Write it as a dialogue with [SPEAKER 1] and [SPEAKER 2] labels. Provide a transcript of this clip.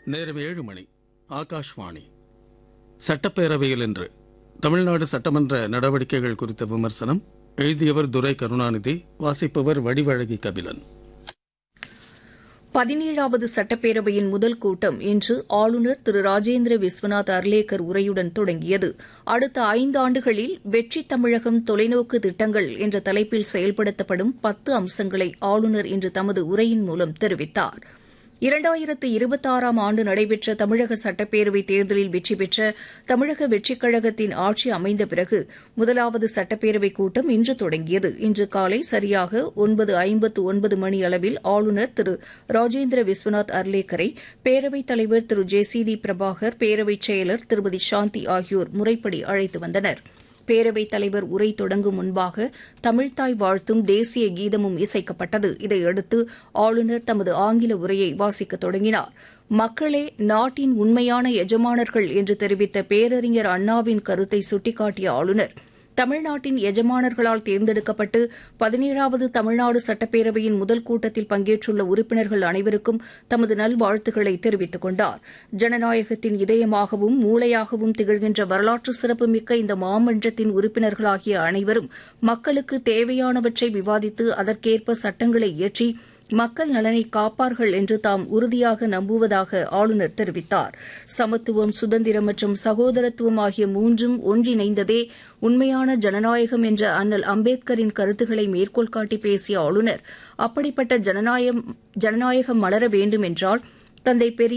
[SPEAKER 1] நேரம் ஏழு மணி ஆகாஷ்வாணி சட்டப்பேரவையில் இன்று தமிழ்நாடு சட்டமன்ற நடவடிக்கைகள் குறித்த விமர்சனம் எழுதியவர் துரை கருணாநிதி வாசிப்பவர் வடிவழகி கபிலன்
[SPEAKER 2] பதினேழாவது சட்டப்பேரவையின் முதல் கூட்டம் இன்று ஆளுநர் திரு ராஜேந்திர விஸ்வநாத் அர்லேக்கர் உரையுடன் தொடங்கியது அடுத்த ஐந்தாண்டுகளில் வெற்றி தமிழகம் தொலைநோக்கு திட்டங்கள் என்ற தலைப்பில் செயல்படுத்தப்படும் பத்து அம்சங்களை ஆளுநர் இன்று தமது உரையின் மூலம் தெரிவித்தார் இரண்டாயிரத்து இருபத்தாறாம் ஆண்டு நடைபெற்ற தமிழக சட்டப்பேரவைத் தேர்தலில் வெற்றி பெற்ற தமிழக வெற்றிக் கழகத்தின் ஆட்சி அமைந்த பிறகு முதலாவது சட்டப்பேரவைக் கூட்டம் இன்று தொடங்கியது இன்று காலை சரியாக ஒன்பது ஐம்பத்து ஒன்பது மணி அளவில் ஆளுநர் திரு ராஜேந்திர விஸ்வநாத் அர்லேக்கரை பேரவைத் தலைவர் Thiru J C D Prabhakar பேரவைச் செயலர் திருமதி சாந்தி ஆகியோர் முறைப்படி அழைத்து வந்தனா் பேரவைத் தலைவர் உரை தொடங்கும் முன்பாக தமிழ்த்தாய் வாழ்த்தும் தேசிய கீதமும் இசைக்கப்பட்டது இதையடுத்து ஆளுநர் தமது ஆங்கில உரையை வாசிக்கத் தொடங்கினார் மக்களே நாட்டின் உண்மையான எஜமானர்கள் என்று தெரிவித்த பேரறிஞர் அண்ணாவின் கருத்தை சுட்டிக்காட்டிய ஆளுநர் தமிழ்நாட்டின் எஜமானர்களால் தேர்ந்தெடுக்கப்பட்டு பதினேழாவது தமிழ்நாடு சட்டப்பேரவையின் முதல் கூட்டத்தில் பங்கேற்றுள்ள உறுப்பினர்கள் அனைவருக்கும் தமது நல்வாழ்த்துக்களை தெரிவித்துக் கொண்டார் ஜனநாயகத்தின் இதயமாகவும் மூளையாகவும் திகழ்கின்ற வரலாற்று சிறப்புமிக்க இந்த மாமன்றத்தின் உறுப்பினர்களாகிய அனைவரும் மக்களுக்கு தேவையானவற்றை விவாதித்து அதற்கேற்ப சட்டங்களை இயற்றி மக்கள் நலனை காப்பார்கள் என்று தாம் உறுதியாக நம்புவதாக ஆளுநர் தெரிவித்தார் சமத்துவம் சுதந்திரம் மற்றும் சகோதரத்துவம் ஆகிய மூன்றும் ஒன்றிணைந்ததே உண்மையான ஜனநாயகம் என்ற அண்ணல் அம்பேத்கரின் கருத்துக்களை மேற்கோள் காட்டி பேசிய ஆளுநர் அப்படிப்பட்ட ஜனநாயகம் ஜனநாயகம் மலர வேண்டும் என்றால் தந்தை பெரிய